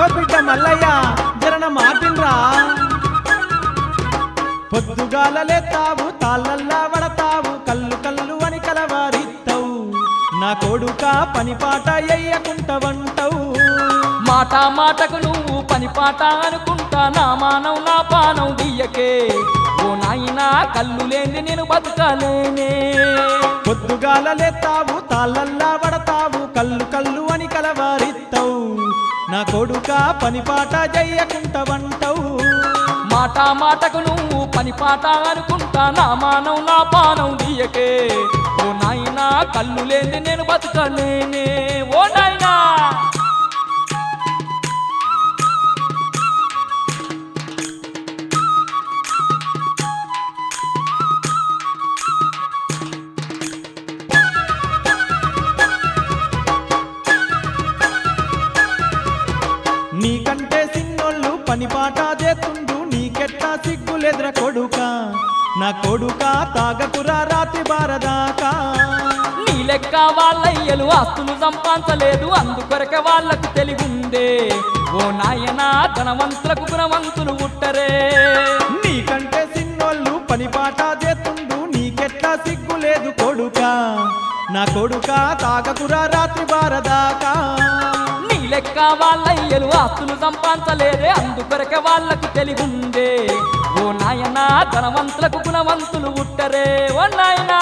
అగో బిడ్డ మల్లయ్య జరణ మాటిన్రా పొద్దుగాల లేతావు తాళ్ళల్లా వడతావు కల్లు కల్లు అని కలవారిత్తవు నా కొడుక పని పాట ఎయ్యకుంటవంటవు మాట మాటకు నువ్వు పని పాట అనుకుంటా నా మానం నా పానం దియ్యకే ఓ నాయనా కళ్ళు లేని నేను బతకలేనే పొద్దుగాల లేతావు తాళ్ళల్లా వడతావు కల్లు కల్లు అని కలవారిత్తవు నా కొడుక పని పాట చెయ్యకుంటవంటవు మాట మాటకు నువ్వు పని పాట అనుకుంటా నా మానం నా పానం దియ్యకే ఓ నాయనా కళ్ళు లేని నేను బతకలేనే ఓ నాయనా నీకంటే సిన్నోళ్ళు పని పాట చేస్తుండు నీకెట్లా సిగ్గులెదుర కొడుక నా కొడుక తాగకురా రాతి బారదాకా నీ లెక్క వాళ్ళయ్యలు ఆస్తులు సంపాదించలేదు అందుకొరకే వాళ్లకు తెలివుందే ఓ నాయనా ధనవంతులకు గుణవంతులు ఉట్టరే నీకంటే సిన్నోళ్ళు పని పాట చేస్తుండు నీకెట్లా సిగ్గులేదు కొడుక నా కొడుక తాగకురా రాత్రి బారదాకా నీ లెక్క వాళ్ళయ్యలు ఆస్తులు సంపాదించలేదే అందుకొరకే వాళ్లకు తెలివుందే ఓ నాయనా ధనవంతులకు గుణవంతులు ఉట్టరే ఓ నాయనా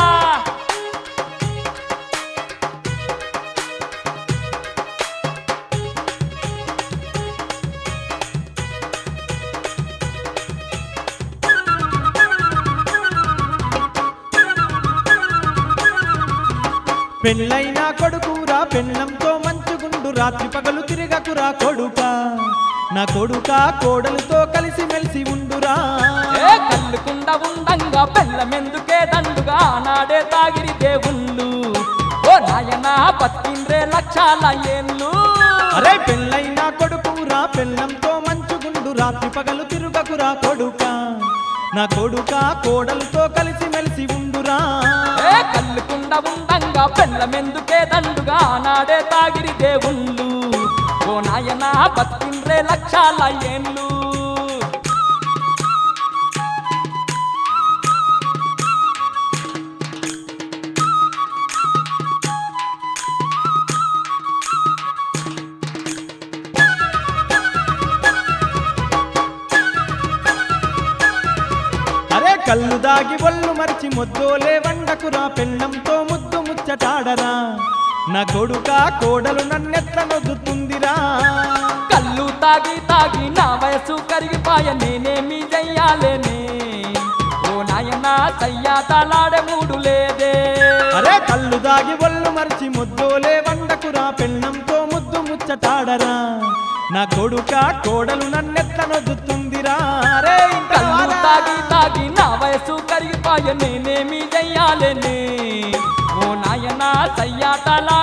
పెళ్ళైనా కొడుకురా పెళ్ళంతో మంచుగుండు రాత్రి పగలు తిరగకురా కొడుక నా కొడుక కోడలతో కలిసి మెలిసి ఉండురా ఏ కళ్ళుకుండ ఉండంగా బెల్లమెందుకే దండుగా ఆనాడే తాగిరి దేవుళ్ళు ఓ నాయనా బతికిండ్రే లక్షాల ఏళ్ళు అరే పెళ్ళైనా కొడుకురా పెళ్ళంతో మంచుగుండు రాత్రి పగలు తిరుగకురా కొడుక నా కొడుక కోడలతో కలిసి మెలిసి ఉండురా ఏ కళ్ళుకుండ ఉండంగా బెల్లమెందుకే దండుగా ఆనాడే తాగిరి దేవుళ్ళు ఓ నాయనా బతికిండ్రే లక్షాల ఏళ్ళు అరే కళ్ళు దాగి ఒళ్ళు మరిచి మొద్దోలే వండకురా పెళ్ళంతో ముద్దు ముచ్చటాడరా నా కొడుక కోడలు నన్నెట్ల నొద్దుతుందిరా కళ్ళు తాగి తాగి నా వయసు కరిగిపాయ నేనేమి చెయ్యాలేనే ఓ నాయనా సయ్యాతలాడే మూడు లేదే అరే కళ్ళు దాగి ఒళ్ళు మరిచి ముద్దోలే వండకురా పెళ్ళంతో ముద్దు ముచ్చటాడరా నా కొడుక కోడలు నన్నెట్ల నొద్దుతుందిరా అరే ఇంత కళ్ళు వారా. తాగి తాగి నా వయసు కరిగిపాయ నేనేమి చెయ్యాలేనే ఓ నాయనా సయ్యాటలా